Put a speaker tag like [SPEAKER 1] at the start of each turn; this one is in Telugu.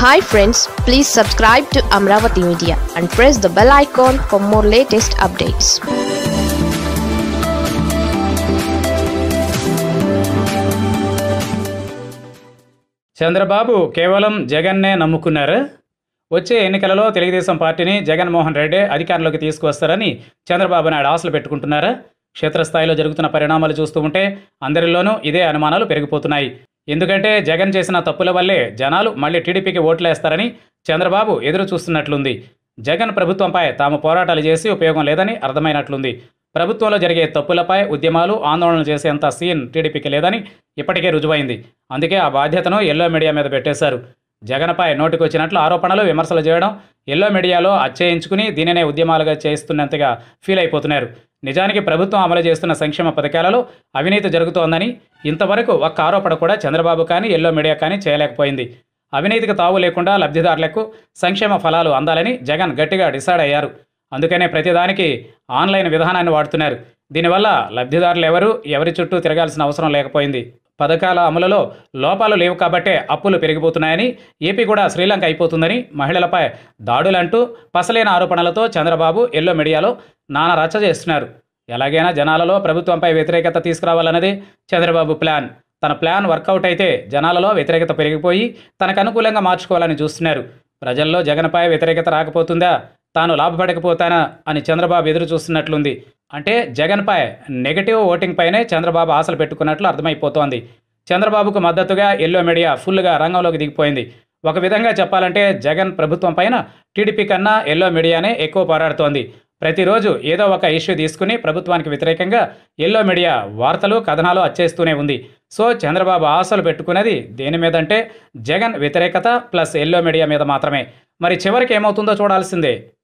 [SPEAKER 1] hi friends please subscribe to Amaravati media and press the bell icon for more latest updates
[SPEAKER 2] Chandrababu కేవలం జగన్నే నమ్ముకున్నారు వచ్చే ఎన్నికలలో తెలుగుదేశం పార్టీని జగన్మోహన్ రెడ్డి అధికారంలోకి తీసుకువస్తారని చంద్రబాబు నాయుడు ఆశలు పెట్టుకుంటున్నారా క్షేత్రస్థాయిలో జరుగుతున్న పరిణామాలు చూస్తూ ఉంటే అందరిలోనూ ఇదే అనుమానాలు పెరిగిపోతున్నాయి ఎందుకంటే జగన్ చేసిన తప్పుల వల్లే జనాలు మళ్ళీ టీడీపీకి ఓట్లేస్తారని చంద్రబాబు ఎదురు చూస్తున్నట్లుంది జగన్ ప్రభుత్వంపై తాము పోరాటాలు చేసి ఉపయోగం లేదని అర్థమైనట్లుంది ప్రభుత్వంలో జరిగే తప్పులపై ఉద్యమాలు ఆందోళనలు చేసేంత సీన్ టీడీపీకి లేదని ఇప్పటికే రుజువైంది అందుకే ఆ బాధ్యతను ఎల్లో మీడియా మీద పెట్టేశారు జగన్పై నోటికొచ్చినట్లు ఆరోపణలు విమర్శలు చేయడం ఎల్లో మీడియాలో అచ్చేయించుకుని దీనినే ఉద్యమాలుగా చేస్తున్నంతగా ఫీల్ అయిపోతున్నారు నిజానికి ప్రభుత్వం అమలు చేస్తున్న సంక్షేమ పథకాలలో అవినీతి జరుగుతోందని ఇంతవరకు ఒక్క ఆరోపణ కూడా చంద్రబాబు కానీ ఎల్లో మీడియా కానీ చేయలేకపోయింది అవినీతికి తావు లేకుండా లబ్ధిదారులకు సంక్షేమ ఫలాలు అందాలని జగన్ గట్టిగా డిసైడ్ అయ్యారు అందుకనే ప్రతిదానికి ఆన్లైన్ విధానాన్ని వాడుతున్నారు దీనివల్ల లబ్ధిదారులు ఎవరు ఎవరి చుట్టూ తిరగాల్సిన అవసరం లేకపోయింది పథకాల అమలులో లోపాలు లేవు కాబట్టే అప్పులు పెరిగిపోతున్నాయని ఏపీ కూడా శ్రీలంక అయిపోతుందని మహిళలపై దాడులంటూ పసలేని ఆరోపణలతో చంద్రబాబు ఎల్లో మీడియాలో నానా రచ్చ చేస్తున్నారు ఎలాగైనా జనాలలో ప్రభుత్వంపై వ్యతిరేకత తీసుకురావాలన్నదే చంద్రబాబు ప్లాన్ తన ప్లాన్ వర్కౌట్ అయితే జనాలలో వ్యతిరేకత పెరిగిపోయి తనకు అనుకూలంగా మార్చుకోవాలని చూస్తున్నారు ప్రజల్లో జగన్పై వ్యతిరేకత రాకపోతుందా తాను లాభపడకపోతానా అని చంద్రబాబు ఎదురు చూస్తున్నట్లుంది అంటే జగన్పై నెగటివ్ ఓటింగ్ పైనే చంద్రబాబు ఆశలు పెట్టుకున్నట్లు అర్థమైపోతోంది చంద్రబాబుకు మద్దతుగా ఎల్లో మీడియా ఫుల్గా రంగంలోకి దిగిపోయింది ఒక విధంగా చెప్పాలంటే జగన్ ప్రభుత్వం పైన టీడీపీ కన్నా ఎల్లో మీడియానే ఎక్కువ పోరాడుతోంది ప్రతిరోజు ఏదో ఒక ఇష్యూ తీసుకుని ప్రభుత్వానికి వ్యతిరేకంగా ఎల్లో మీడియా వార్తలు కథనాలు అచ్చేస్తూనే ఉంది సో చంద్రబాబు ఆశలు పెట్టుకున్నది దేని మీదంటే జగన్ వ్యతిరేకత ప్లస్ ఎల్లో మీడియా మీద మాత్రమే మరి చివరికి ఏమవుతుందో చూడాల్సిందే